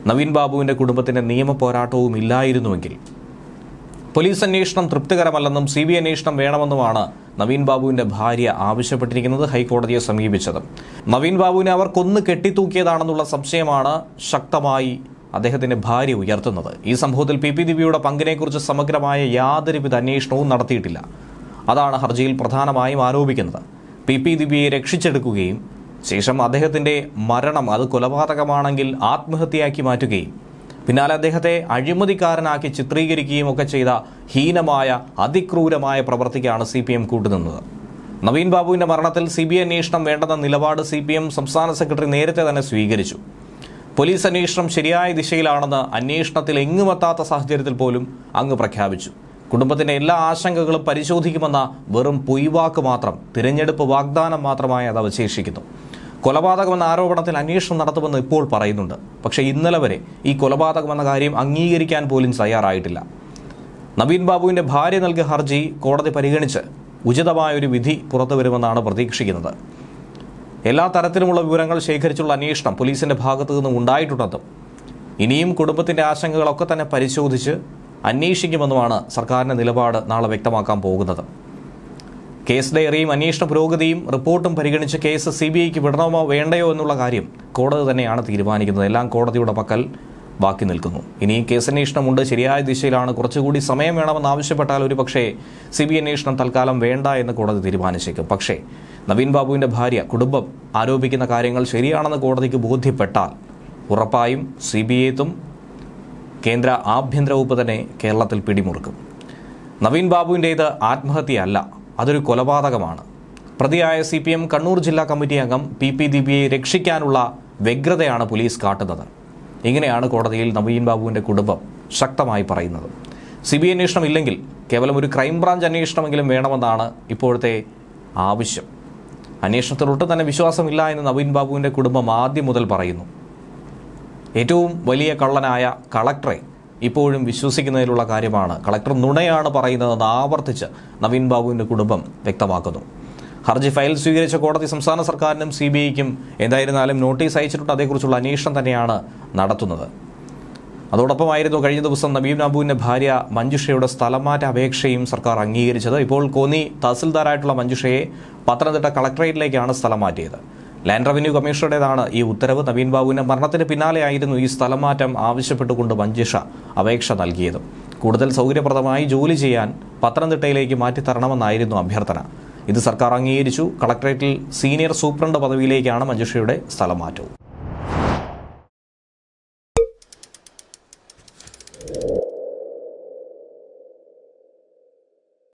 നവീൻ ബാബുവിന്റെ കുടുംബത്തിന്റെ നിയമ പോരാട്ടവും ഇല്ലായിരുന്നുവെങ്കിൽ പോലീസ് അന്വേഷണം തൃപ്തികരമല്ലെന്നും സി ബി അന്വേഷണം വേണമെന്നുമാണ് നവീൻ ബാബുവിന്റെ ഭാര്യ ആവശ്യപ്പെട്ടിരിക്കുന്നത് ഹൈക്കോടതിയെ സമീപിച്ചത് നവീൻ ബാബുവിനെ അവർ കൊന്നു കെട്ടിത്തൂക്കിയതാണെന്നുള്ള സംശയമാണ് ശക്തമായി അദ്ദേഹത്തിന്റെ ഭാര്യ ഉയർത്തുന്നത് ഈ സംഭവത്തിൽ പി പി ദിവ്യയുടെ പങ്കിനെക്കുറിച്ച് സമഗ്രമായ യാതൊരുവിധ അന്വേഷണവും നടത്തിയിട്ടില്ല അതാണ് ഹർജിയിൽ പ്രധാനമായും ആരോപിക്കുന്നത് പി പി ദിവ്യയെ രക്ഷിച്ചെടുക്കുകയും ശേഷം അദ്ദേഹത്തിന്റെ മരണം അത് കൊലപാതകമാണെങ്കിൽ ആത്മഹത്യയാക്കി മാറ്റുകയും പിന്നാലെ അദ്ദേഹത്തെ അഴിമതിക്കാരനാക്കി ചിത്രീകരിക്കുകയും ഒക്കെ ചെയ്ത ഹീനമായ അതിക്രൂരമായ പ്രവൃത്തിക്കാണ് സി പി എം കൂട്ടുനിന്നത് നവീൻ ബാബുവിന്റെ മരണത്തിൽ സി ബി ഐ അന്വേഷണം വേണ്ടെന്ന നിലപാട് സി പി എം സംസ്ഥാന സെക്രട്ടറി നേരത്തെ തന്നെ സ്വീകരിച്ചു പോലീസ് അന്വേഷണം ശരിയായ ദിശയിലാണെന്ന് അന്വേഷണത്തിൽ എങ്ങുമെത്താത്ത സാഹചര്യത്തിൽ പോലും അങ്ങ് പ്രഖ്യാപിച്ചു കുടുംബത്തിന്റെ എല്ലാ ആശങ്കകളും പരിശോധിക്കുമെന്ന വെറും പൊയ്വാക്ക് മാത്രം തിരഞ്ഞെടുപ്പ് വാഗ്ദാനം മാത്രമായി അത് അവശേഷിക്കുന്നു കൊലപാതകമെന്ന ആരോപണത്തിൽ അന്വേഷണം നടത്തുമെന്ന് ഇപ്പോൾ പറയുന്നുണ്ട് പക്ഷേ ഇന്നലെ വരെ ഈ കൊലപാതകമെന്ന കാര്യം അംഗീകരിക്കാൻ പോലും തയ്യാറായിട്ടില്ല നവീൻ ബാബുവിന്റെ ഭാര്യ നൽകിയ ഹർജി കോടതി പരിഗണിച്ച് ഉചിതമായൊരു വിധി പുറത്തുവരുമെന്നാണ് പ്രതീക്ഷിക്കുന്നത് എല്ലാ തരത്തിലുമുള്ള വിവരങ്ങൾ ശേഖരിച്ചുള്ള അന്വേഷണം പോലീസിന്റെ ഭാഗത്തു നിന്നും ഉണ്ടായിട്ടുണ്ടെന്നും ഇനിയും കുടുംബത്തിന്റെ ആശങ്കകളൊക്കെ തന്നെ പരിശോധിച്ച് അന്വേഷിക്കുമെന്നുമാണ് സർക്കാരിന്റെ നിലപാട് നാളെ വ്യക്തമാക്കാൻ പോകുന്നത് കേസ് ഡയറിയും അന്വേഷണ പുരോഗതിയും റിപ്പോർട്ടും പരിഗണിച്ച് കേസ് സി ബി ഐക്ക് വിടണമോ വേണ്ടയോ എന്നുള്ള കാര്യം കോടതി തന്നെയാണ് തീരുമാനിക്കുന്നത് എല്ലാം കോടതിയുടെ പക്കൽ ബാക്കി നിൽക്കുന്നു ഇനി കേസ് അന്വേഷണമുണ്ട് ശരിയായ ദിശയിലാണ് കുറച്ചുകൂടി സമയം വേണമെന്ന് ആവശ്യപ്പെട്ടാൽ ഒരു പക്ഷേ സി ബി അന്വേഷണം തൽക്കാലം വേണ്ട എന്ന് കോടതി തീരുമാനിച്ചേക്കും പക്ഷേ നവീൻ ബാബുവിന്റെ ഭാര്യ കുടുംബം ആരോപിക്കുന്ന കാര്യങ്ങൾ ശരിയാണെന്ന് കോടതിക്ക് ബോധ്യപ്പെട്ടാൽ ഉറപ്പായും സി ബി ഐത്തും കേന്ദ്ര ആഭ്യന്തര വകുപ്പ് തന്നെ കേരളത്തിൽ പിടിമുറുക്കും നവീൻ ബാബുവിൻ്റേത് ആത്മഹത്യയല്ല അതൊരു കൊലപാതകമാണ് പ്രതിയായ സി പി എം കണ്ണൂർ ജില്ലാ കമ്മിറ്റി അംഗം പി പി ദിബിയെ രക്ഷിക്കാനുള്ള വ്യഗ്രതയാണ് പോലീസ് കാട്ടുന്നത് ഇങ്ങനെയാണ് കോടതിയിൽ നവീൻ ബാബുവിൻ്റെ കുടുംബം ശക്തമായി പറയുന്നത് സി ബി ഐ അന്വേഷണം ഇല്ലെങ്കിൽ കേവലം ഒരു ക്രൈംബ്രാഞ്ച് അന്വേഷണമെങ്കിലും വേണമെന്നാണ് ഇപ്പോഴത്തെ ആവശ്യം അന്വേഷണത്തിൽ ഒട്ടും തന്നെ വിശ്വാസമില്ല എന്ന് നവീൻ ബാബുവിൻ്റെ കുടുംബം ആദ്യം മുതൽ പറയുന്നു ഏറ്റവും വലിയ കള്ളനായ കളക്ടറെ ഇപ്പോഴും വിശ്വസിക്കുന്നതിലുള്ള കാര്യമാണ് കളക്ടർ നുണയാണ് പറയുന്നതെന്ന് ആവർത്തിച്ച് നവീൻ ബാബുവിൻ്റെ കുടുംബം വ്യക്തമാക്കുന്നു ഹർജി ഫയൽ സ്വീകരിച്ച കോടതി സംസ്ഥാന സർക്കാരിനും സി ബി ഐക്കും എന്തായിരുന്നാലും നോട്ടീസ് അയച്ചിട്ടുണ്ട് അതേക്കുറിച്ചുള്ള അന്വേഷണം തന്നെയാണ് നടത്തുന്നത് അതോടൊപ്പമായിരുന്നു കഴിഞ്ഞ ദിവസം നബീം ബാബുവിന്റെ ഭാര്യ മഞ്ജുഷയുടെ സ്ഥലമാറ്റ അപേക്ഷയും സർക്കാർ അംഗീകരിച്ചത് ഇപ്പോൾ കോന്നി തഹസിൽദാരായിട്ടുള്ള മഞ്ജുഷയെ പത്തനംതിട്ട കളക്ടറേറ്റിലേക്കാണ് സ്ഥലം മാറ്റിയത് ലാൻഡ് റവന്യൂ കമ്മീഷണറുടേതാണ് ഈ ഉത്തരവ് നവീൻ ബാബുവിന്റെ മരണത്തിന് പിന്നാലെയായിരുന്നു ഈ സ്ഥലം മാറ്റം ആവശ്യപ്പെട്ടുകൊണ്ട് മഞ്ജുഷ അപേക്ഷ നൽകിയത് കൂടുതൽ സൗകര്യപ്രദമായി ജോലി ചെയ്യാൻ പത്തനംതിട്ടയിലേക്ക് മാറ്റിത്തരണമെന്നായിരുന്നു അഭ്യർത്ഥന ഇത് സർക്കാർ അംഗീകരിച്ചു കളക്ടറേറ്റിൽ സീനിയർ സൂപ്രണ്ട് പദവിയിലേക്കാണ് മഞ്ജുഷയുടെ സ്ഥലം മാറ്റവും